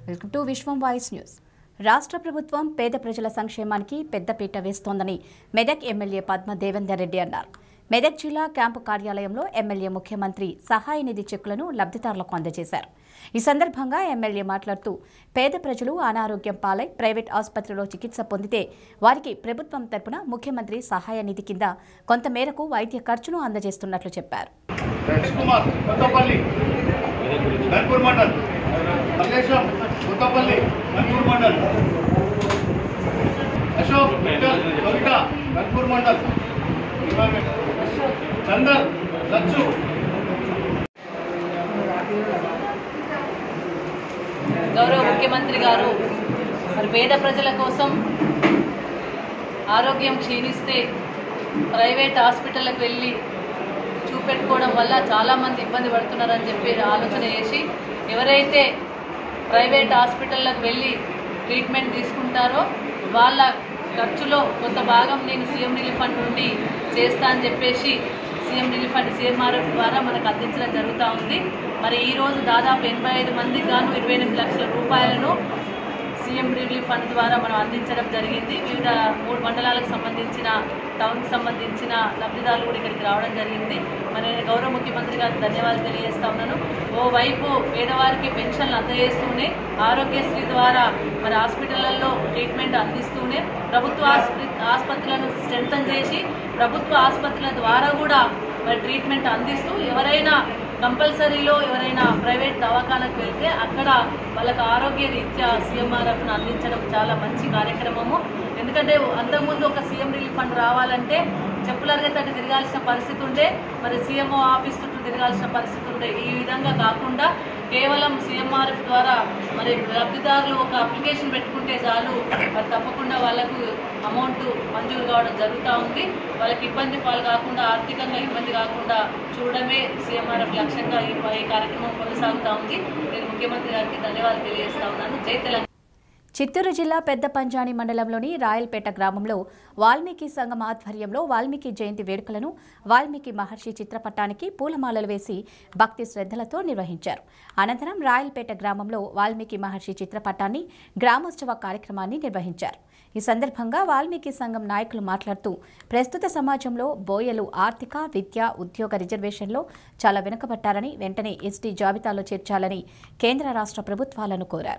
welcome to Vishwam voice news రాష్ట్ర ప్రభుత్వం పేద ప్రజల సంక్షేమానికి పెద్దపీట వేస్తోందని మెదక్ ఎమ్మెల్యే పద్మ దేవేందర్ రెడ్డి అన్నారు మెదక్ జిల్లా క్యాంపు కార్యాలయంలో ఎమ్మెల్యే ముఖ్యమంత్రి సహాయ నిధి చెక్కులను లబ్ధిదారులకు అందజేశారు ఈ సందర్భంగా ఎమ్మెల్యే మాట్లాడుతూ పేద ప్రజలు అనారోగ్యం పాలై ప్రైవేట్ ఆసుపత్రిలో చికిత్స పొందితే వారికి ప్రభుత్వం తరపున ముఖ్యమంత్రి సహాయ నిధి కింద కొంత మేరకు వైద్య ఖర్చును అందజేస్తున్నట్లు చెప్పారు రమేష్ కుమార్ కొత్తపల్లి గన్పూర్ మండల్ మల్లేశం కొత్తపల్లి గన్పూర్ మండల్ అశోక్ విఠల్ కవిత గన్పూర్ మండల్ చందర్ లచ్చు గౌరవ ముఖ్యమంత్రి గారు మరి పేద ప్రజల కోసం ఆరోగ్యం క్షీణిస్తే ప్రైవేట్ హాస్పిటల్కి వెళ్ళి చూపెట్టుకోవడం వల్ల చాలామంది ఇబ్బంది పడుతున్నారని చెప్పి ఆలోచన చేసి ఎవరైతే ప్రైవేట్ హాస్పిటల్లకు వెళ్ళి ట్రీట్మెంట్ తీసుకుంటారో వాళ్ళ ఖర్చులో కొంత భాగం నేను సీఎం రిలీఫ్ ఫండ్ నుండి చేస్తా అని చెప్పేసి సీఎం రిలీఫ్ ఫండ్ సీఎంఆర్ఎఫ్ ద్వారా మనకు అందించడం జరుగుతూ ఉంది మరి ఈరోజు దాదాపు ఎనభై ఐదు మందికి గాను ఇరవై ఎనిమిది లక్షల రూపాయలను సీఎం రిలీఫ్ ఫండ్ ద్వారా మనం అందించడం జరిగింది వివిధ మూడు మండలాలకు సంబంధించిన టౌన్కి సంబంధించిన లబ్ధిదారులు కూడా ఇక్కడికి రావడం జరిగింది మరి నేను గౌరవ ముఖ్యమంత్రి గారికి ధన్యవాదాలు తెలియజేస్తా ఉన్నాను ఓవైపు పేదవారికి పెన్షన్లు అందజేస్తూనే ఆరోగ్యశ్రీ ద్వారా మరి హాస్పిటళ్లలో ట్రీట్మెంట్ అందిస్తూనే ప్రభుత్వ ఆస్పత్రి ఆసుపత్రులను స్ట్రెంథన్ చేసి ప్రభుత్వ ఆసుపత్రుల ద్వారా కూడా మరి ట్రీట్మెంట్ అందిస్తూ ఎవరైనా కంపల్సరీలో ఎవరైనా ప్రైవేట్ దవాఖానకు వెళ్తే అక్కడ వాళ్ళకి ఆరోగ్య రీత్యా సీఎంఆర్ఎఫ్ను అందించడం చాలా మంచి కార్యక్రమము ఎందుకంటే అంతకుముందు ఒక సీఎం రిలీఫ్ ఫండ్ రావాలంటే చెప్పులరిగే తట్టు తిరగాల్సిన పరిస్థితి ఉండే మరి సీఎంఓ ఆఫీస్ చుట్టూ తిరగాల్సిన పరిస్థితి ఉండే ఈ విధంగా కాకుండా కేవలం సీఎంఆర్ఎఫ్ ద్వారా మరి లబ్ధిదారులు ఒక అప్లికేషన్ పెట్టుకుంటే చాలు మరి తప్పకుండా వాళ్ళకు అమౌంట్ మంజూరు కావడం జరుగుతూ ఉంది వాళ్ళకి ఇబ్బంది పాలు కాకుండా ఆర్థికంగా ఇబ్బంది కాకుండా చూడడమే సీఎంఆర్ఎఫ్ లక్ష్యంగా ఈ ఈ కార్యక్రమం కొనసాగుతూ ఉంది నేను ముఖ్యమంత్రి గారికి ధన్యవాదాలు తెలియజేస్తా ఉన్నాను జై తెలంగాణ చిత్తూరు జిల్లా పెద్ద పంజాని మండలంలోని రాయల్పేట గ్రామంలో వాల్మీకి సంఘం ఆధ్వర్యంలో వాల్మీకి జయంతి వేడుకలను వాల్మీకి మహర్షి చిత్రపటానికి పూలమాలలు వేసి భక్తి శ్రద్ధలతో నిర్వహించారు అనంతరం రాయల్పేట గ్రామంలో వాల్మీకి మహర్షి చిత్రపటాన్ని గ్రామోత్సవ కార్యక్రమాన్ని నిర్వహించారు ఈ సందర్భంగా వాల్మీకి సంఘం నాయకులు మాట్లాడుతూ ప్రస్తుత సమాజంలో బోయలు ఆర్థిక విద్య ఉద్యోగ రిజర్వేషన్లో చాలా వెనుకబట్టారని వెంటనే ఎస్టీ జాబితాలో చేర్చాలని కేంద్ర రాష్ట్ర ప్రభుత్వాలను కోరారు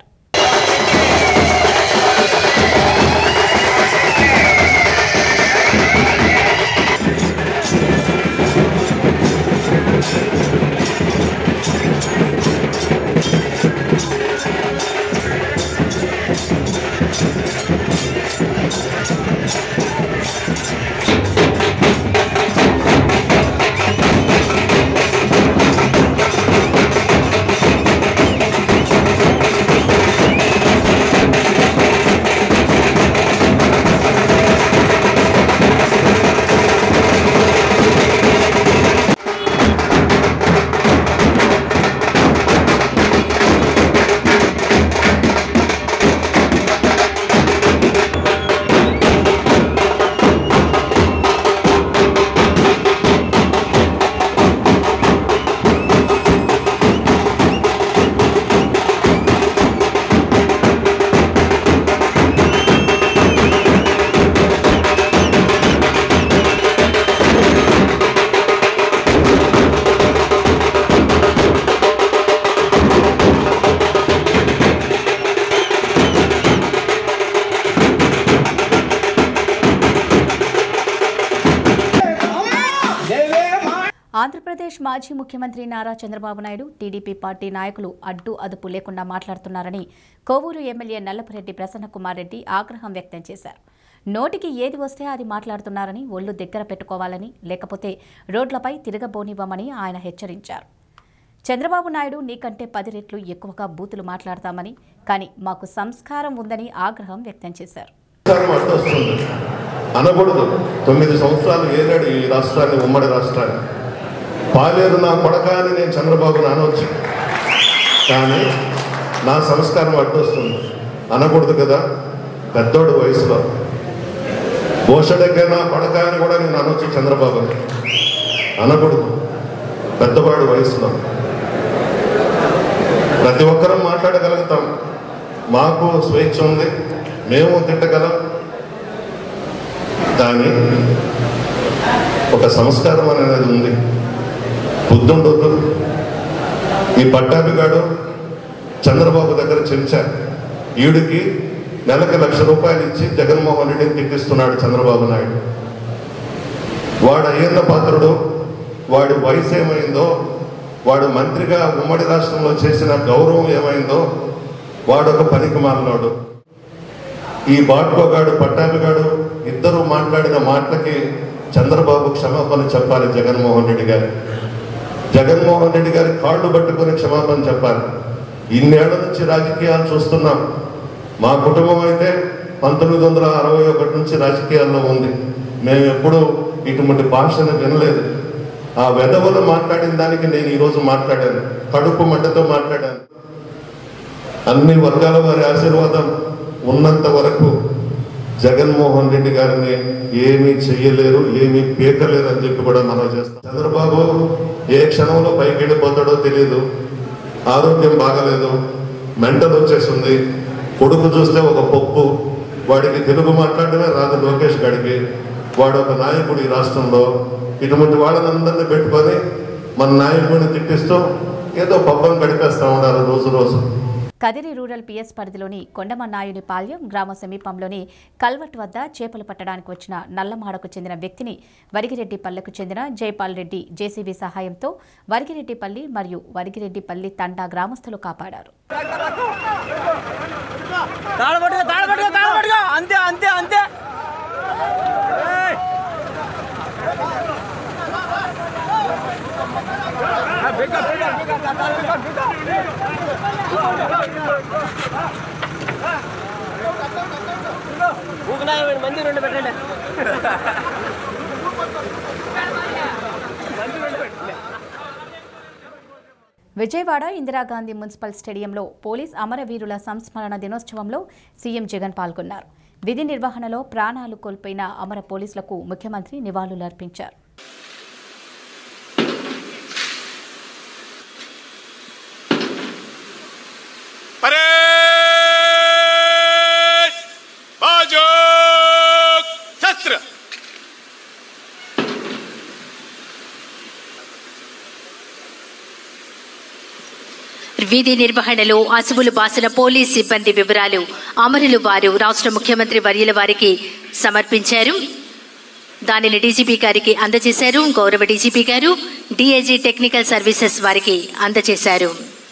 ఆంధ్రప్రదేశ్ మాజీ ముఖ్యమంత్రి నారా చంద్రబాబు నాయుడు టీడీపీ పార్టీ నాయకులు అడ్డు అదుపు లేకుండా మాట్లాడుతున్నారని కోవూరు ఎమ్మెల్యే నల్లపురెడ్డి ప్రసన్నకుమార్ రెడ్డి ఆగ్రహం వ్యక్తం చేశారు నోటికి ఏది వస్తే అది మాట్లాడుతున్నారని ఒళ్ళు దగ్గర పెట్టుకోవాలని లేకపోతే రోడ్లపై తిరగబోనివ్వమని ఆయన హెచ్చరించారు చంద్రబాబు నాయుడు నీకంటే పది రెట్లు ఎక్కువగా బూతులు మాట్లాడతామని కానీ మాకు సంస్కారం ఉందని ఆగ్రహం వ్యక్తం చేశారు సంస్కారం అడ్డొస్తుంది అనకూడదు తొమ్మిది సంవత్సరాలు ఏలాడు ఈ రాష్ట్రాన్ని ఉమ్మడి రాష్ట్రాన్ని పాలేరు నా కొడక అని నేను చంద్రబాబుని అనవచ్చు కానీ నా సంస్కారం అడ్డొస్తుంది అనకూడదు కదా పెద్దోడు వయసులో భూషడకే నా కొడక అని కూడా నేను అనొచ్చు చంద్రబాబుని అనకూడదు పెద్దవాడు వయసులో ప్రతి ఒక్కరం మాట్లాడగలుగుతాం మాకు స్వేచ్ఛ ఉంది మేము తిట్టగలం కానీ ఒక సంస్కారం అనేది ఉంది బుద్ధుండొద్దు ఈ పట్టాభిగాడు చంద్రబాబు దగ్గర చెంచా ఈడికి నెలకి లక్ష రూపాయలు ఇచ్చి జగన్మోహన్ రెడ్డిని తిట్టిస్తున్నాడు చంద్రబాబు నాయుడు వాడు అయ్యన్న పాత్రుడు వాడి వయసు ఏమైందో వాడు మంత్రిగా ఉమ్మడి రాష్ట్రంలో చేసిన గౌరవం ఏమైందో వాడు ఒక పనికి మాలినోడు ఈ బాట్కోగాడు పట్టాభిగాడు ఇద్దరు మాట్లాడిన మాటలకి చంద్రబాబు క్షమాపణ చెప్పాలి జగన్మోహన్ రెడ్డి గారు జగన్మోహన్ రెడ్డి గారి కాళ్ళు పట్టుకొని క్షమాపణ చెప్పాలి ఇన్నేళ్ల నుంచి రాజకీయాలు చూస్తున్నాం మా కుటుంబం అయితే పంతొమ్మిది వందల అరవై ఒకటి నుంచి రాజకీయాల్లో ఉంది మేము ఎప్పుడూ ఇటువంటి భాషను వినలేదు ఆ వెధవలు మాట్లాడిన దానికి నేను ఈరోజు మాట్లాడాను కడుపు మంటతో మాట్లాడాను అన్ని వర్గాల వారి ఆశీర్వాదం ఉన్నంత వరకు జగన్మోహన్ రెడ్డి గారిని ఏమీ చెయ్యలేరు ఏమీ పీకలేరు అని చెప్పి కూడా మనం చేస్తాం చంద్రబాబు ఏ క్షణంలో పైకి వెళ్ళిపోతాడో తెలియదు ఆరోగ్యం బాగలేదు మెంటల్ వచ్చేసింది కొడుకు చూస్తే ఒక పప్పు వాడికి తెలుగు మాట్లాడడమే రాదు లోకేష్ గాడికి వాడు ఒక నాయకుడు ఈ రాష్ట్రంలో ఇటువంటి వాళ్ళని అందరినీ పెట్టుకొని మన నాయకుడిని తిట్టిస్తూ ఏదో పబ్బం గడిపేస్తా ఉన్నారు రోజు రోజు కదిరి రూరల్ పిఎస్ పరిధిలోని కొండమన్నాయుని పాల్యం గ్రామ సమీపంలోని కల్వట్ వద్ద చేపలు పట్టడానికి వచ్చిన నల్లమాడకు చెందిన వ్యక్తిని వరిగిరెడ్డిపల్లెకు చెందిన జైపాల్ రెడ్డి జేసీబీ సహాయంతో వరిగిరెడ్డిపల్లి మరియు వరిగిరెడ్డిపల్లి తండా గ్రామస్తులు కాపాడారు తాళపట్టుగా తాళపట్టుగా తాళపట్టుగా అంతే అంతే అంతే మంది రెండు పెట్టండి విజయవాడ ఇందిరాగాంధీ మున్సిపల్ స్టేడియంలో పోలీస్ అమరవీరుల సంస్మరణ దినోత్సవంలో సీఎం జగన్ పాల్గొన్నారు విధి నిర్వహణలో ప్రాణాలు కోల్పోయిన అమర పోలీసులకు ముఖ్యమంత్రి నివాళులర్పించారు परेड बाजू शस्त्र విధి నిర్వహణలో అసువులు బాసిన పోలీస్ సిబ్బంది వివరాలు అమరులు వారు రాష్ట్ర ముఖ్యమంత్రి వర్యుల వారికి సమర్పించారు దానిని డీజీపీ గారికి అందజేశారు గౌరవ డీజీపీ గారు డీఐజీ టెక్నికల్ సర్వీసెస్ వారికి అందజేశారు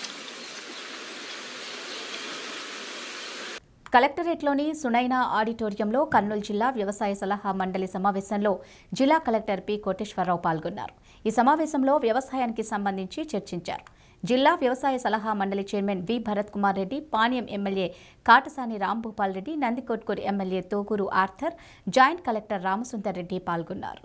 కలెక్టరేట్లోని సునైనా ఆడిటోరియంలో కర్నూలు జిల్లా వ్యవసాయ సలహా మండలి సమావేశంలో జిల్లా కలెక్టర్ పి కోటేశ్వరరావు పాల్గొన్నారు ఈ సమావేశంలో వ్యవసాయానికి సంబంధించి చర్చించారు జిల్లా వ్యవసాయ సలహా మండలి chairman V Bharat Kumar Reddy Panyam MLA Katasani Rambhupal Reddy Nandikotkur MLA Toguru Arthur joint collector Ramasundar Reddy పాల్గొన్నారు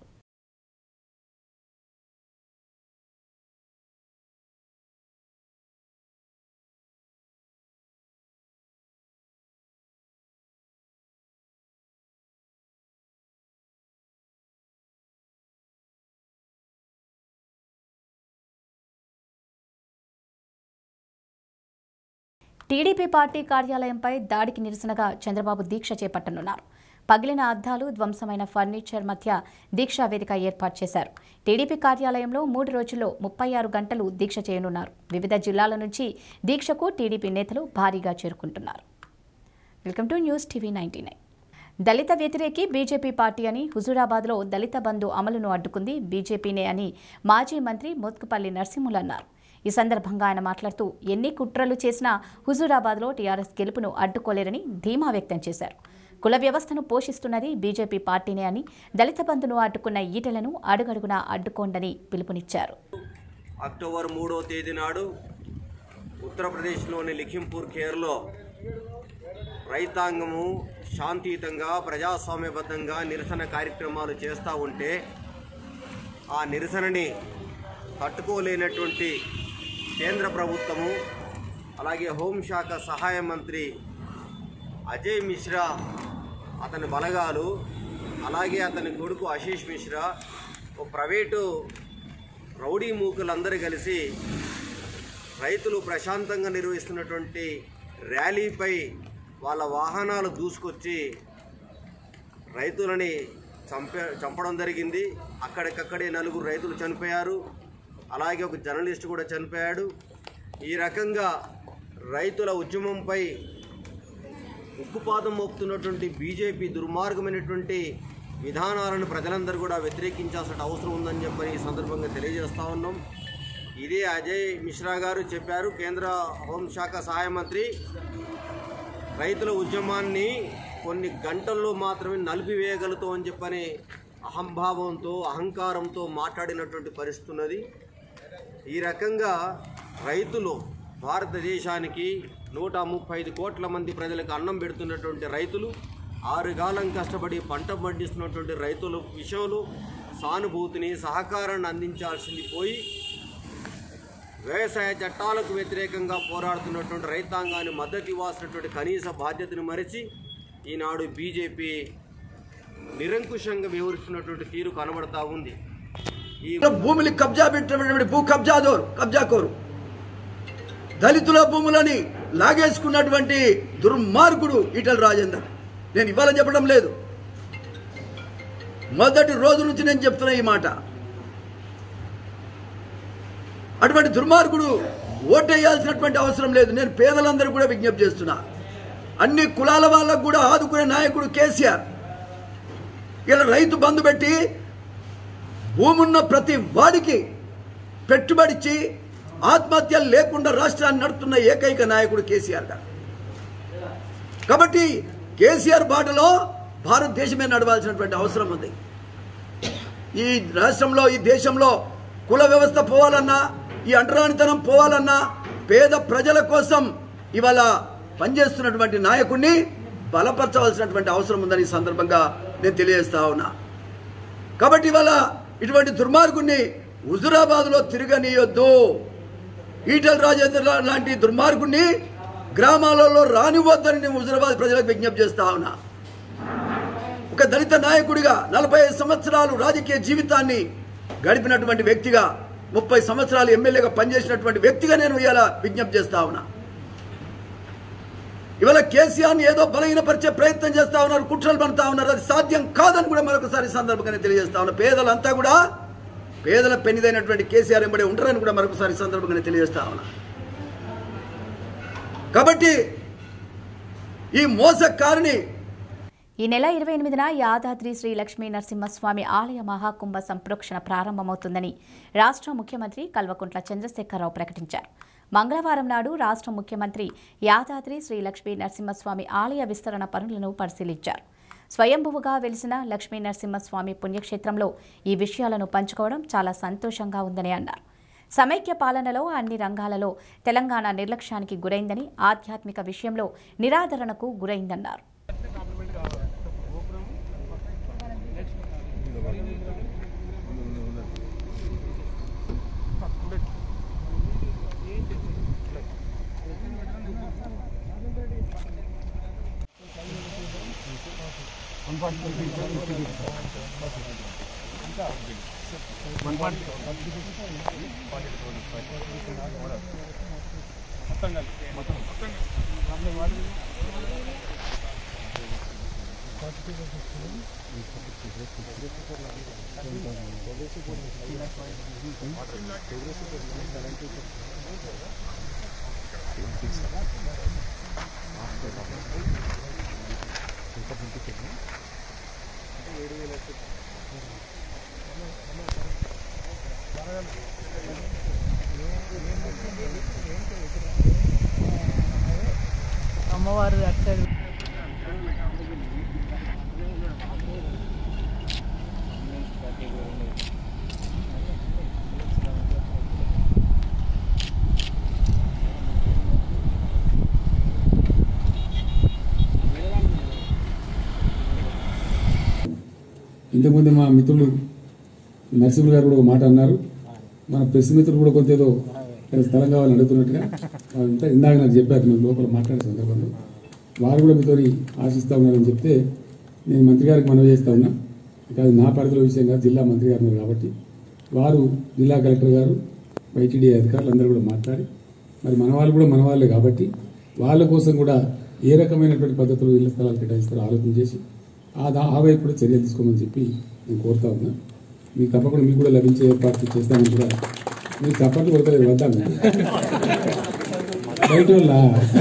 టీడీపీ పార్టీ కార్యాలయంపై దాడికి నిరసనగా చంద్రబాబు దీక్ష చేపట్టనున్నారు పగిలిన అద్దాలు ధ్వంసమైన ఫర్నిచర్ మధ్య దీక్షా వేదిక ఏర్పాటు చేశారు టీడీపీ కార్యాలయంలో మూడు రోజుల్లో ముప్పై ఆరు గంటలు దీక్ష చేయనున్నారు వివిధ జిల్లాల నుంచి దీక్షకు టీడీపీ నేతలు భారీగా చేరుకుంటున్నారు welcome to news TV ninety nine దళిత వ్యతిరేకి బీజేపీ పార్టీ అని హుజూరాబాద్లో దళిత బంధు అమలును అడ్డుకుంది బీజేపీనే అని మాజీ మంత్రి మోత్కుపల్లి నరసింహులు అన్నారు ఈ సందర్భంగా ఆయన మాట్లాడుతూ ఎన్ని కుట్రలు చేసినా హుజూరాబాద్లో టీఆర్ఎస్ గెలుపును అడ్డుకోలేరని ధీమా వ్యక్తం చేశారు కుల వ్యవస్థను పోషిస్తున్నది బీజేపీ పార్టీనే అని దళిత బంధును అడ్డుకున్న ఈటలను అడుగడుగునా అడ్డుకోండని పిలుపునిచ్చారు అక్టోబర్ మూడో తేదీ నాడు ఉత్తరప్రదేశ్లోని లిఖింపూర్ ఖేర్లో రైతాంగము శాంతియుతంగా ప్రజాస్వామ్యబద్ధంగా నిరసన కార్యక్రమాలు చేస్తూ ఉంటే ఆ నిరసనని తట్టుకోలేనటువంటి కేంద్ర ప్రభుత్వము అలాగే హోంశాఖ సహాయ మంత్రి అజయ్ మిశ్రా అతని బలగాలు అలాగే అతని కొడుకు ఆశీష్ మిశ్రా ఓ ప్రైవేటు రౌడీ మూకులందరూ కలిసి రైతులు ప్రశాంతంగా నిర్వహిస్తున్నటువంటి ర్యాలీపై వాళ్ళ వాహనాలు దూసుకొచ్చి రైతులని చంపే చంపడం జరిగింది అక్కడికక్కడే నలుగురు రైతులు చనిపోయారు అలాగే ఒక జర్నలిస్ట్ కూడా చనిపోయాడు ఈ రకంగా రైతుల ఉద్యమంపై ఉక్కుపాదం మోపుతున్నటువంటి బీజేపీ దుర్మార్గమైనటువంటి విధానాలను ప్రజలందరూ కూడా వ్యతిరేకించాల్సిన అవసరం ఉందని చెప్పని ఈ సందర్భంగా తెలియజేస్తా ఉన్నాం ఇదే అజయ్ మిశ్రా గారు చెప్పారు కేంద్ర హోంశాఖ సహాయ మంత్రి రైతుల ఉద్యమాన్ని కొన్ని గంటల్లో మాత్రమే నలిపివేయగలుగుతాం అని చెప్పని అహంభావంతో అహంకారంతో మాట్లాడినటువంటి పరిస్థితి ఉన్నది ఈ రకంగా రైతులు భారతదేశానికి నూట ముప్పై ఐదు కోట్ల మంది ప్రజలకు అన్నం పెడుతున్నటువంటి రైతులు ఆరు కాలం కష్టపడి పంట పండిస్తున్నటువంటి రైతుల విషయంలో సానుభూతిని సహకారాన్ని అందించాల్సింది పోయి వ్యవసాయ చట్టాలకు వ్యతిరేకంగా పోరాడుతున్నటువంటి రైతాంగాన్ని మద్దతు ఇవ్వాల్సినటువంటి కనీస బాధ్యతను మరిచి ఈనాడు బీజేపీ నిరంకుశంగా వివరిస్తున్నటువంటి తీరు కనబడతా ఉంది ఈ భూమిని కబ్జా పెట్టినటువంటి భూ కబ్జాదోరు కబ్జాకోరు దళితుల భూములని లాగేసుకున్నటువంటి దుర్మార్గుడు ఈటల రాజేందర్ నేను ఇవాళ చెప్పడం లేదు మొదటి రోజు నుంచి నేను చెప్తున్నా ఈ మాట అటువంటి దుర్మార్గుడు ఓటేయాల్సినటువంటి అవసరం లేదు నేను పేదలందరూ కూడా విజ్ఞప్తి చేస్తున్నా అన్ని కులాల వాళ్ళకు కూడా ఆదుకునే నాయకుడు కేసీఆర్ ఇలా రైతు బంధు పెట్టి భూమున్న ప్రతి వాడికి పెట్టుబడిచ్చి ఆత్మహత్యలు లేకుండా రాష్ట్రాన్ని నడుపుతున్న ఏకైక నాయకుడు కేసీఆర్ గారు కాబట్టి కేసీఆర్ బాటలో భారతదేశమే నడవాల్సినటువంటి అవసరం ఉంది ఈ రాష్ట్రంలో ఈ దేశంలో కుల వ్యవస్థ పోవాలన్నా ఈ అంటరానితనం పోవాలన్నా పేద ప్రజల కోసం ఇవాళ పనిచేస్తున్నటువంటి నాయకుడిని బలపరచవలసినటువంటి అవసరం ఉందని ఈ సందర్భంగా నేను తెలియజేస్తా ఉన్నా కాబట్టి ఇవాళ ఇటువంటి దుర్మార్గుణ్ణి హుజురాబాద్లో తిరగనీయొద్దు ఈటల రాజేంద్ర లాంటి దుర్మార్గుణ్ణి గ్రామాలలో రానివ్వద్దని నేను హుజురాబాద్ ప్రజలకు విజ్ఞప్తి చేస్తా ఉన్నా ఒక దళిత నాయకుడిగా నలభై ఐదు సంవత్సరాలు రాజకీయ జీవితాన్ని గడిపినటువంటి వ్యక్తిగా ముప్పై సంవత్సరాలు ఎమ్మెల్యేగా పనిచేసినటువంటి వ్యక్తిగా నేను ఇవాళ విజ్ఞప్తి చేస్తా ఉన్నా ఇవాళ కేసీఆర్ని ఏదో బలహీనపరిచే ప్రయత్నం చేస్తా ఉన్నారు కుట్రలు పడతా ఉన్నారు అది సాధ్యం కాదని కూడా మరొకసారి ఈ సందర్భంగా నేను తెలియజేస్తా ఉన్నా పేదలంతా కూడా పేదల పెనిదైనటువంటి కేసీఆర్ ఎంబడే ఉంటారని కూడా మరొకసారి ఈ సందర్భంగా నేను తెలియజేస్తా ఉన్నా కాబట్టి ఈ మోసకారిని ఈ నెల ఇరవై ఎనిమిదిన యాదాద్రి శ్రీ లక్ష్మీ నరసింహస్వామి ఆలయ మహాకుంభ సంప్రోక్షణ ప్రారంభమవుతుందని రాష్ట్ర ముఖ్యమంత్రి కల్వకుంట్ల చంద్రశేఖరరావు ప్రకటించారు మంగళవారం నాడు రాష్ట్ర ముఖ్యమంత్రి యాదాద్రి శ్రీ లక్ష్మీ నరసింహస్వామి ఆలయ విస్తరణ పనులను పరిశీలించారు స్వయంభువుగా వెలిసిన లక్ష్మీ నరసింహస్వామి పుణ్యక్షేత్రంలో ఈ విషయాలను పంచుకోవడం చాలా సంతోషంగా ఉందని అన్నారు సమైక్య పాలనలో అన్ని రంగాలలో తెలంగాణ నిర్లక్ష్యానికి గురైందని ఆధ్యాత్మిక విషయంలో నిరాదరణకు గురైందన్నారు అమ్మవారు అటు సైడ్ ఇంతకుముందు మా మిత్రులు నరసింహులు గారు కూడా ఒక మాట అన్నారు మన ప్రెస్ మిత్రులు కూడా కొంత ఏదో ఏదో స్థలం కావాలని అడుగుతున్నట్టుగా అంతా ఇందాక నాకు చెప్పారు నేను లోపల మాట్లాడే సందర్భంలో వారు కూడా మీతో ఆశిస్తా ఉన్నారని చెప్తే నేను మంత్రి గారికి మనవి చేస్తా ఉన్నా ఇక అది నా పరిధిలో విషయం కాదు జిల్లా మంత్రి గారు ఉన్నారు కాబట్టి వారు జిల్లా కలెక్టర్ గారు వైటీడీ అధికారులు అందరూ కూడా మాట్లాడి మరి మన వాళ్ళు కూడా మన వాళ్ళే కాబట్టి వాళ్ళ కోసం కూడా ఏ రకమైనటువంటి పద్ధతులు ఇళ్ల స్థలాలు కేటాయిస్తారో ఆలోచన చేసి ఆ దా ఆ వైపు కూడా చర్యలు తీసుకోమని చెప్పి నేను కోరుతా ఉన్నా మీకు తప్పకుండా మీకు కూడా లభించే ఏర్పాట్లు చేస్తామని కూడా మీకు చప్పట్లు కొడతలేదు వద్దాం బయట వాళ్ళ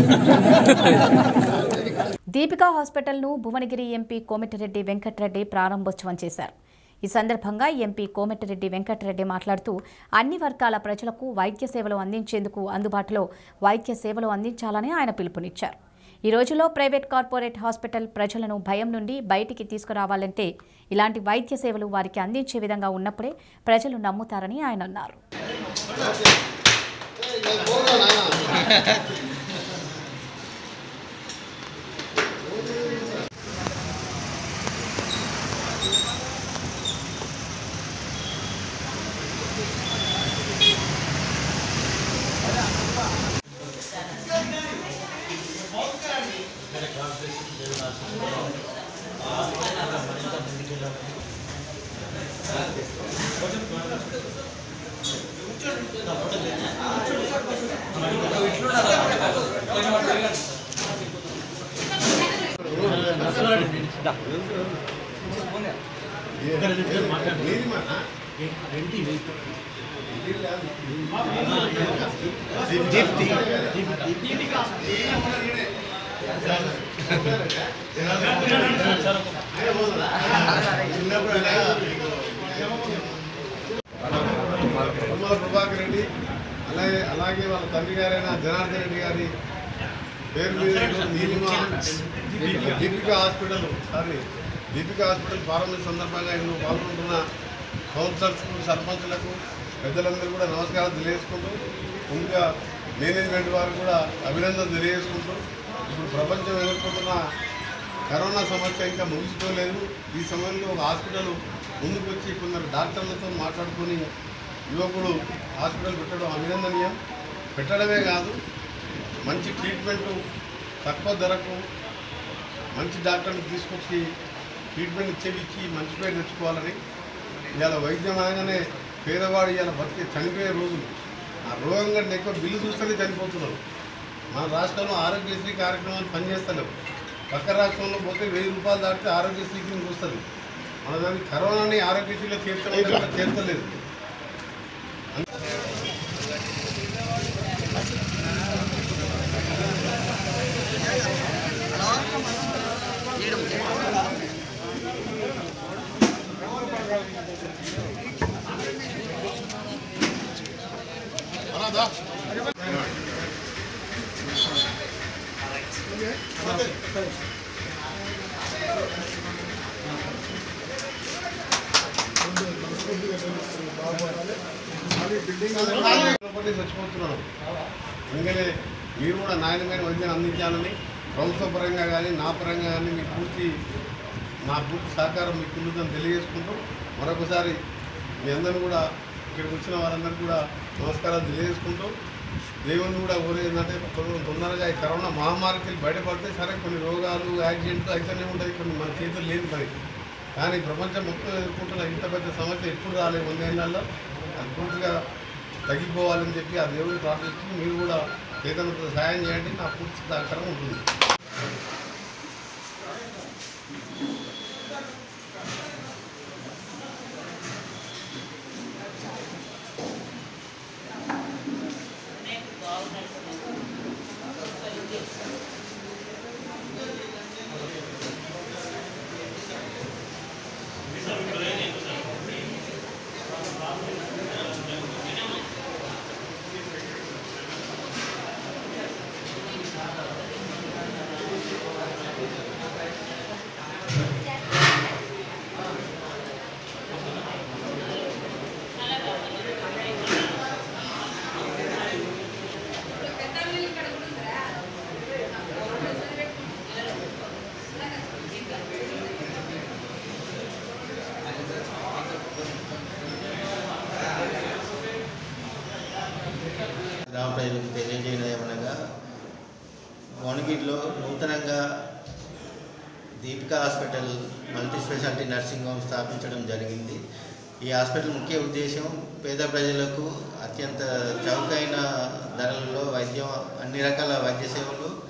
దీపికా హాస్పిటల్ను భువనగిరి ఎంపీ కోమటిరెడ్డి వెంకటరెడ్డి ప్రారంభోత్సవం చేశారు ఈ సందర్భంగా ఎంపీ కోమటిరెడ్డి వెంకటరెడ్డి మాట్లాడుతూ అన్ని వర్గాల ప్రజలకు వైద్య సేవలు అందించేందుకు అందుబాటులో వైద్య సేవలు అందించాలని ఆయన పిలుపునిచ్చారు ఈ రోజులో ప్రైవేట్ కార్పొరేట్ హాస్పిటల్ ప్రజలను భయం నుండి బయటికి తీసుకురావాలంటే ఇలాంటి వైద్య సేవలు వారికి అందించే విధంగా ఉన్నప్పుడే ప్రజలు నమ్ముతారని ఆయన అన్నారు తుమ్మల ప్రభాకర్ రెడ్డి అలాగే అలాగే వాళ్ళ తండ్రి గారైన జనార్దన్ రెడ్డి గారి పేరు మీద ఈరోజు Neelima Deepika hospital sorry Deepika hospital ప్రారంభ సందర్భంగా ఇందులో పాల్గొంటున్న కౌన్సిలర్స్కు సర్పంచులకు పెద్దలందరూ కూడా నమస్కారం తెలియజేసుకుంటూ ముందుగా మేనేజ్మెంట్ వారు కూడా అభినందన తెలియజేసుకుంటూ ఇప్పుడు ప్రపంచం ఎదుర్కొంటున్న కరోనా సమస్య ఇంకా ముగిసిపోలేదు ఈ సమయంలో ఒక హాస్పిటల్ ముందుకు వచ్చి కొందరు డాక్టర్లతో మాట్లాడుకొని యువకుడు హాస్పిటల్ పెట్టడం అభినందనీయం పెట్టడమే కాదు మంచి ట్రీట్మెంట్ తక్కువ ధరకు మంచి డాక్టర్ని తీసుకొచ్చి ట్రీట్మెంట్ ఇచ్చేపించి మంచి పేరు తెచ్చుకోవాలని ఇవాళ వైద్యం అనగానే పేదవాడు ఇవాళ బతికి చనిపోయే రోజులు ఆ రోగం కంటే ఎక్కువ బిల్లు చూస్తేనే చనిపోతున్నారు మన రాష్ట్రంలో ఆరోగ్యశ్రీ కార్యక్రమాలు పనిచేస్తలేవు పక్క రాష్ట్రంలో పోతే వెయ్యి రూపాయలు దాటితే ఆరోగ్యశ్రీ కింద వస్తుంది మన దానికి కరోనాని ఆరోగ్యశ్రీలో చేర్చడం చేర్చలేదు లోపలికి చచ్చిపోతున్నాడు అందుకనే మీరు కూడా నాణ్యమైన వైద్యాన్ని అందించాలని ప్రభుత్వ పరంగా కానీ నా పరంగా కానీ మీకు పూర్తి నా పూర్తి సహకారం మీకు ఉంటుందని తెలియజేసుకుంటూ మరొకసారి మీ అందరిని కూడా ఇక్కడికి వచ్చిన వారందరికీ కూడా నమస్కారాలు తెలియజేసుకుంటూ దేవుని కూడా కోరేది తొందర- తొందరగా ఈ కరోనా మహమ్మారికి బయటపడితే సరే కొన్ని రోగాలు యాక్సిడెంట్లు అయితేనే ఉంటాయి కొన్ని మన చేతులు లేదు మరి కానీ ప్రపంచం మొత్తం ఎదుర్కొంటున్న ఇంత పెద్ద సమస్య ఎప్పుడు రాలేదు వందేళ్లలో అది పూర్తిగా తగ్గిపోవాలని చెప్పి ఆ దేవుని ప్రార్థిస్తూ మీరు కూడా చేతనంత సహాయం చేయండి నా పూర్తి సహకారం ఉంటుంది గ్రామ ప్రజలకు తెలియజేయడం ఏమనగా భువనగిరిలో నూతనంగా Deepika hospital multi speciality nursing home స్థాపించడం జరిగింది ఈ హాస్పిటల్ ముఖ్య ఉద్దేశం పేద ప్రజలకు అత్యంత చౌకైన ధరలలో వైద్యం అన్ని రకాల వైద్య సేవలు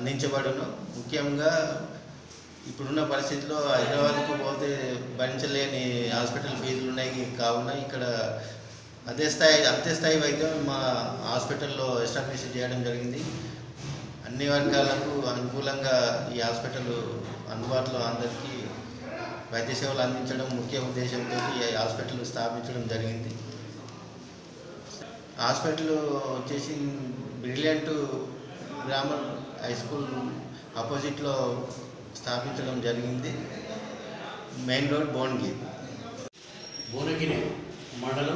అందించబడును ముఖ్యంగా ఇప్పుడున్న పరిస్థితిలో హైదరాబాద్కు పోతే భరించలేని హాస్పిటల్ ఫీజులు ఉన్నాయి కావున ఇక్కడ అదే స్థాయి అంతే స్థాయి వైద్యం మా హాస్పిటల్లో ఎస్టాబ్లిష్ చేయడం జరిగింది అన్ని వర్గాలకు అనుకూలంగా ఈ హాస్పిటల్ అందుబాటులో అందరికీ వైద్య సేవలు అందించడం ముఖ్య ఉద్దేశంతో ఈ హాస్పిటల్ స్థాపించడం జరిగింది హాస్పిటల్ వచ్చేసి బ్రిలియంట్ గ్రామర్ హై స్కూల్ ఆపోజిట్లో స్థాపించడం జరిగింది మెయిన్ రోడ్ భువనగిరి భువనగిరి మండలం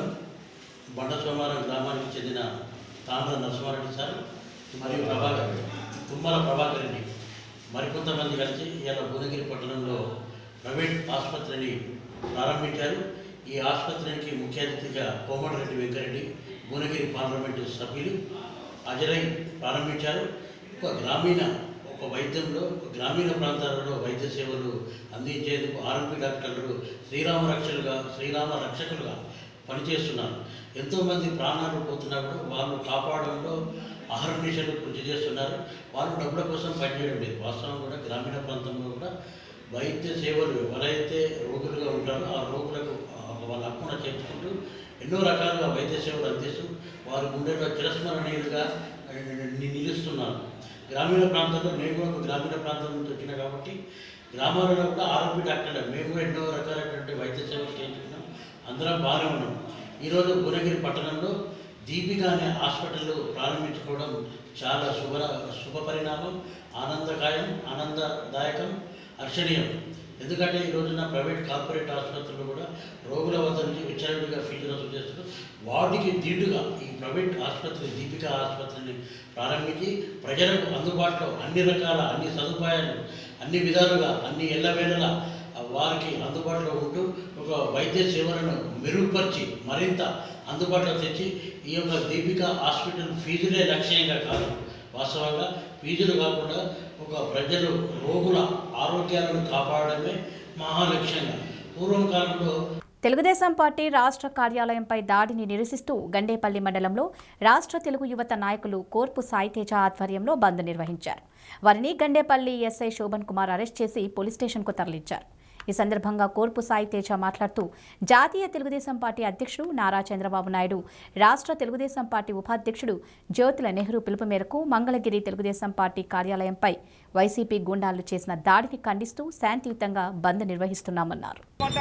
బండ సోమారం గ్రామానికి చెందిన తాండ్ర నరసింహారెడ్డి సార్ మరియు ప్రభాకర్ తుమ్మల ప్రభాకర్ రెడ్డి మరికొంతమంది కలిసి ఇవాళ భువనగిరి పట్టణంలో ప్రైవేట్ ఆసుపత్రిని ప్రారంభించారు ఈ ఆసుపత్రికి ముఖ్య అతిథిగా కోమటిరెడ్డి వెంకరెడ్డి భువనగిరి పార్లమెంటు సభ్యులు హాజరై ప్రారంభించారు ఒక గ్రామీణ ఒక వైద్యంలో గ్రామీణ ప్రాంతాలలో వైద్య సేవలు అందించేందుకు ఆర్ఎంపీ డాక్టర్లు శ్రీరామ రక్షలుగా శ్రీరామ రక్షకులుగా పనిచేస్తున్నారు ఎంతోమంది ప్రాణాలు పోతున్నప్పుడు వాళ్ళు కాపాడంలో అహర్నిశలు కృషి చేస్తున్నారు వాళ్ళు డబ్బుల కోసం పనిచేయడం లేదు వాస్తవం కూడా గ్రామీణ ప్రాంతంలో కూడా వైద్య సేవలు ఎవరైతే రోగులుగా ఉంటారో ఆ రోగులకు ఆ, వాళ్ళ హక్కున చేర్చుకుంటూ ఎన్నో రకాలుగా వైద్య సేవలు అందిస్తూ వారి గుండెలో చిరస్మరణీయులుగా ఆ, ని- నిలుస్తున్నారు గ్రామీణ ప్రాంతాల్లో నేను కూడా ఒక గ్రామీణ ప్రాంతం నుంచి వచ్చిన కాబట్టి గ్రామాలలో కూడా ఆరోగ్య డాక్టర్లు మేము కూడా ఎన్నో రకాలైనటువంటి వైద్య సేవలు చేయించుకున్నాం అందరం బాగానే ఉన్నాం ఈరోజు భువనగిరి పట్టణంలో దీపిక అనే హాస్పిటల్ ప్రారంభించుకోవడం చాలా శుభ శుభ పరిణామం ఆనందకాయం ఆనందదాయకం హర్షణీయం ఎందుకంటే ఈ రోజున ప్రైవేట్ కార్పొరేట్ ఆసుపత్రులు కూడా రోగుల వద్ద నుంచి విచ్చలవిడిగా ఫీజులు వసూలు చేస్తున్నారు వాటికి దీటుగా ఈ ప్రైవేట్ ఆసుపత్రి దీపిక ఆసుపత్రిని ప్రారంభించి ప్రజలకు అందుబాటులో అన్ని రకాల అన్ని సదుపాయాలు అన్ని విధాలుగా అన్ని ఎల్లవేళలా వారికి అందుబాటులో ఉంటూ ఒక వైద్య సేవలను మెరుగుపరిచి మరింత అందుబాటులో తెచ్చి ఈ యొక్క దీపిక హాస్పిటల్ ఫీజులే లక్ష్యంగా కాదు వాస్తవంగా ఫీజులు కాకుండా ఒక ప్రజలు రోగుల ఆరోగ్యాలను కాపాడడమే మహాలక్ష్యంగా పూర్వం కాలంలో తెలుగుదేశం పార్టీ రాష్ట్ర కార్యాలయంపై దాడిని నిరసిస్తూ గండేపల్లి మండలంలో రాష్ట్ర తెలుగు యువత నాయకులు కోర్పు సాయితేజ ఆధ్వర్యంలో బంద్ నిర్వహించారు వారిని గండేపల్లి ఎస్ఐ శోభన్ కుమార్ అరెస్ట్ చేసి పోలీస్ స్టేషన్కు తరలించారు ఈ సందర్భంగా కోర్పు సాయి తేజ మాట్లాడుతూ జాతీయ తెలుగుదేశం పార్టీ అధ్యక్షుడు నారా చంద్రబాబు నాయుడు రాష్ట్ర తెలుగుదేశం పార్టీ ఉపాధ్యక్షుడు జ్యోతుల నెహ్రూ పిలుపు మేరకు మంగళగిరి తెలుగుదేశం పార్టీ కార్యాలయంపై వైసీపీ గుండాలు చేసిన దాడిని ఖండిస్తూ శాంతియుతంగా బంద్ నిర్వహిస్తున్నామన్నారు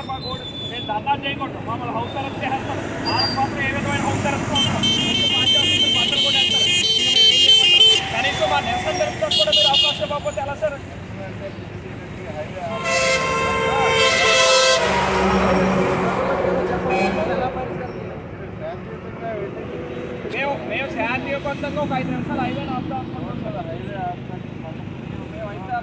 నేను ధర్నా చేయకూడదు మమ్మల్ని హౌస్ అరెస్ట్ చేస్తారు వాళ్ళకి మాత్రం ఏ విధమైన హౌస్ అరెస్ట్ బట్టలు కూడా వేస్తారు ఇక మేము ఏం చేయమంటాం కనీసం మా నిరసన జరుపుతానికి కూడా మీరు అవకాశం ఇవ్వకపోతే ఎలా సార్ మేము మేము శాంతియుతంగా ఒక ఐదు నిమిషాలు హైవే ఆపుతాం అనుకుంటున్నాం కదా హైవే మేమైతే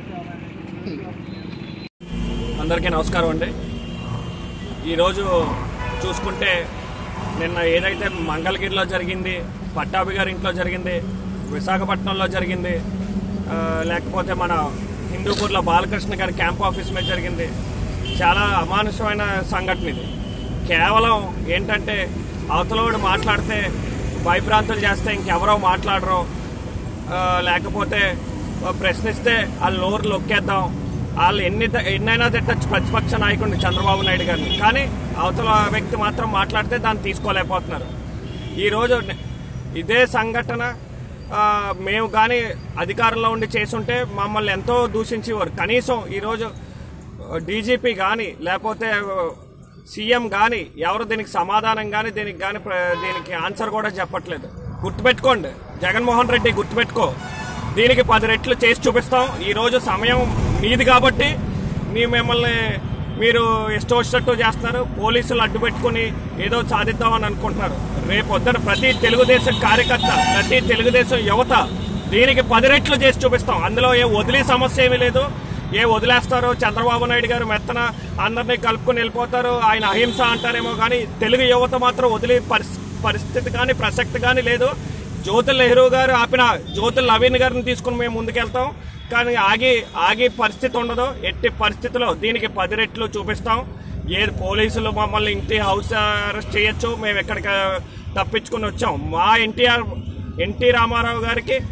అందరికీ నమస్కారం అండి ఈరోజు చూసుకుంటే నిన్న ఏదైతే మంగళగిరిలో జరిగింది పట్టాభి గారి ఇంట్లో జరిగింది విశాఖపట్నంలో జరిగింది ఆ, లేకపోతే మన హిందూపూర్లో బాలకృష్ణ గారి క్యాంప్ ఆఫీస్ మీద జరిగింది చాలా అమానుషమైన సంఘటన ఇది కేవలం ఏంటంటే అవతలవాడు మాట్లాడితే భయభ్రాంతులు చేస్తే ఇంకెవరో మాట్లాడరు ఆ, లేకపోతే ప్రశ్నిస్తే వాళ్ళ నోరు లొక్కేద్దాం వాళ్ళు ఎన్ని ఎన్నైనా తిట్టచ్చు ప్రతిపక్ష నాయకుడిని చంద్రబాబు నాయుడు గారిని కానీ అవతల వ్యక్తి మాత్రం మాట్లాడితే దాన్ని తీసుకోలేకపోతున్నారు ఈరోజు ఇదే సంఘటన ఆ, మేము కానీ అధికారంలో ఉండి చేసుంటే మమ్మల్ని ఎంతో దూషించేవారు కనీసం ఈరోజు డీజీపీ కానీ లేకపోతే సీఎం కానీ ఎవరు దీనికి సమాధానం కానీ దీనికి కానీ దీనికి ఆన్సర్ కూడా చెప్పట్లేదు గుర్తుపెట్టుకోండి జగన్మోహన్ రెడ్డి గుర్తుపెట్టుకో దీనికి పది రెట్లు చేసి చూపిస్తాం ఈ రోజు సమయం మీది కాబట్టి మీ మిమ్మల్ని మీరు ఇష్టం వచ్చినట్టు చేస్తున్నారు పోలీసులు అడ్డు పెట్టుకుని ఏదో సాధిద్దామని అనుకుంటున్నారు రేపు వద్దన ప్రతి తెలుగుదేశం కార్యకర్త ప్రతి తెలుగుదేశం యువత దీనికి పది రెట్లు చేసి చూపిస్తాం అందులో ఏ వదిలే సమస్య ఏమీ లేదు ఏ వదిలేస్తారో చంద్రబాబు నాయుడు గారు మెత్తన అందరినీ కలుపుకొని వెళ్ళిపోతారు ఆయన అహింస అంటారేమో కానీ తెలుగు యువత మాత్రం వదిలే పరిస్- పరిస్థితి కానీ ప్రసక్తి కానీ లేదు జ్యోతుల్ నెహ్రూ గారు ఆపిన జ్యోతుల్ నవీన్ గారిని తీసుకుని మేము ముందుకెళ్తాం కానీ ఆగి ఆగి పరిస్థితి ఉండదు ఎట్టి పరిస్థితిలో దీనికి పది రెట్లు చూపిస్తాం ఏది పోలీసులు మమ్మల్ని ఇంటి హౌస్ అరెస్ట్ చేయొచ్చు మేము ఎక్కడికి తప్పించుకుని వచ్చాం మా ఎన్టీఆర్ ఎన్టీ రామారావు గారికి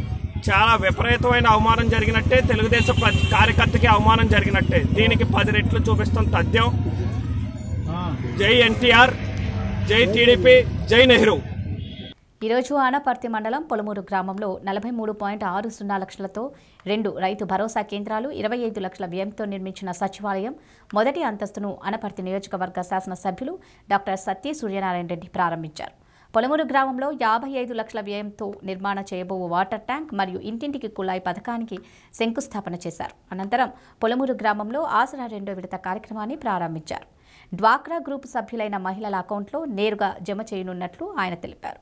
చాలా విపరీతమైన అవమానం జరిగినట్టే తెలుగుదేశం ప్రతి కార్యకర్తకి అవమానం జరిగినట్టే దీనికి పది రెట్లు చూపిస్తాం తథ్యం జై ఎన్టీఆర్ జై టీడీపీ జై నెహ్రూ ఈరోజు ఆనపర్తి మండలం పొలమూరు గ్రామంలో నలభై మూడు పాయింట్ ఆరు సున్నా లక్షలతో రెండు రైతు భరోసా కేంద్రాలు ఇరవై ఐదు లక్షల వ్యయంతో నిర్మించిన సచివాలయం మొదటి అంతస్తును అనపర్తి నియోజకవర్గ శాసనసభ్యులు డాక్టర్ సత్య సూర్యనారాయణ రెడ్డి ప్రారంభించారు పొలమూరు గ్రామంలో యాభై ఐదు లక్షల వ్యయంతో నిర్మాణ చేయబో వాటర్ ట్యాంక్ మరియు ఇంటింటికి కుళాయి పథకానికి శంకుస్థాపన చేశారు అనంతరం పొలమూరు గ్రామంలో ఆసరా రెండో విడత కార్యక్రమాన్ని ప్రారంభించారు డ్వాక్రా గ్రూప్ సభ్యులైన మహిళల అకౌంట్లో నేరుగా జమ చేయనున్నట్లు ఆయన తెలిపారు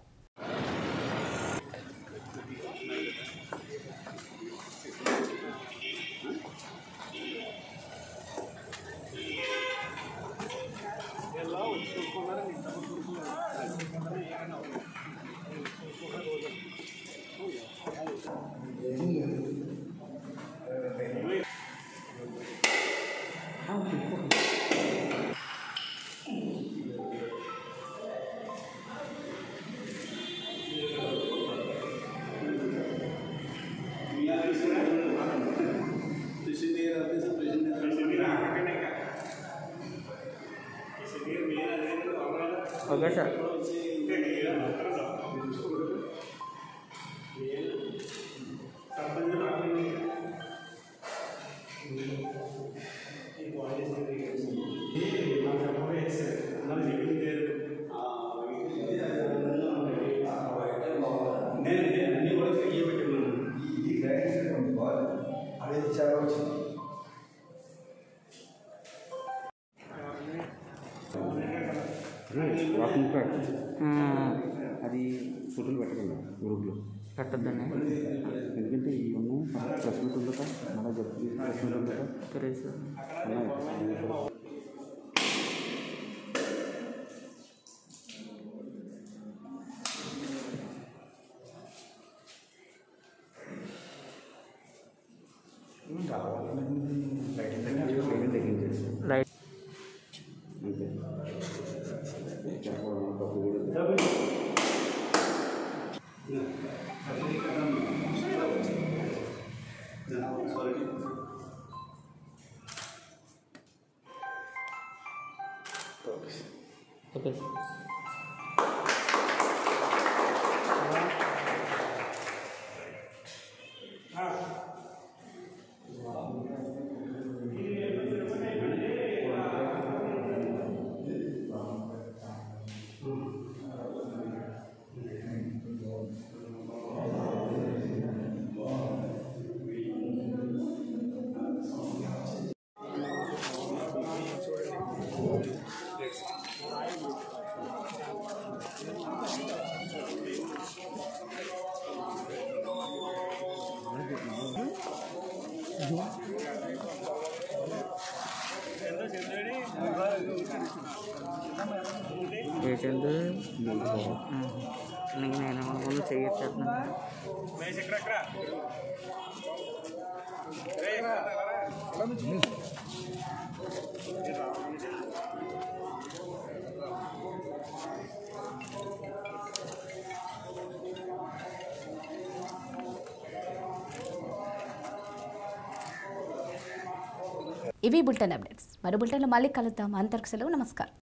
ఓకే సార్ అది ఫోటోలు పెట్టకండి గ్రూప్లో పెట్టద్దని ఎందుకంటే ఈ ఉన్న ప్రెస్ మీట్ ఉందట మళ్ళీ చెప్పి ప్రెస్ మీట్ ఉందట అలా రైట్ అంతే చెప్పడం తప్పు కూడా ఓకే పేషెంట్ నీకు నేను ముందు చేయొచ్చేస్తున్నాను ఇవి బులెటిన్ అప్డేట్స్ మరో బులెటిన్లో మళ్ళీ కలుద్దాం అంతర్కు సెలవు నమస్కారం